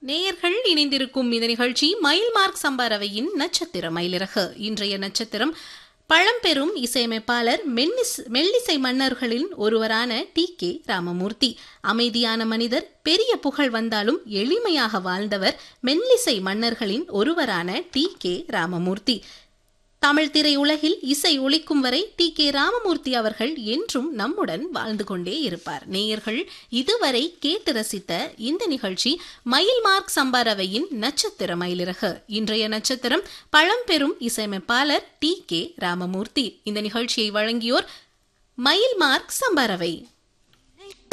நேயர்கள் இணைந்திருக்கும் இந்த நிகழ்ச்சி மயில் மார்க் சம்பாரவையின் நட்சத்திர மயிலிறகு இன்றைய நட்சத்திரம் பழம்பெரும் இசையமைப்பாளர் மென்னிஸ் மெல்லிசை மன்னர்களின் ஒருவரான டி கே ராமமூர்த்தி அமைதியான மனிதர் பெரிய புகழ் வந்தாலும் எளிமையாக வாழ்ந்தவர் மெல்லிசை மன்னர்களின் ஒருவரான டி கே ராமமூர்த்தி தமிழ் திரையுலகில் இசை ஒழிக்கும் வரை டி கே ராமமூர்த்தி அவர்கள் என்றும் நம்முடன் வாழ்ந்து கொண்டே இருப்பார் நேயர்கள் இதுவரை கேட்டு ரசித்த இந்த நிகழ்ச்சி மயில் மார்க் சம்பாரவையின் நட்சத்திர மயிலிறகு இன்றைய நட்சத்திரம் பழம்பெரும் இசையமைப்பாளர் டி கே ராமமூர்த்தி இந்த நிகழ்ச்சியை வழங்கியோர் மயில் மார்க் சம்பாரவை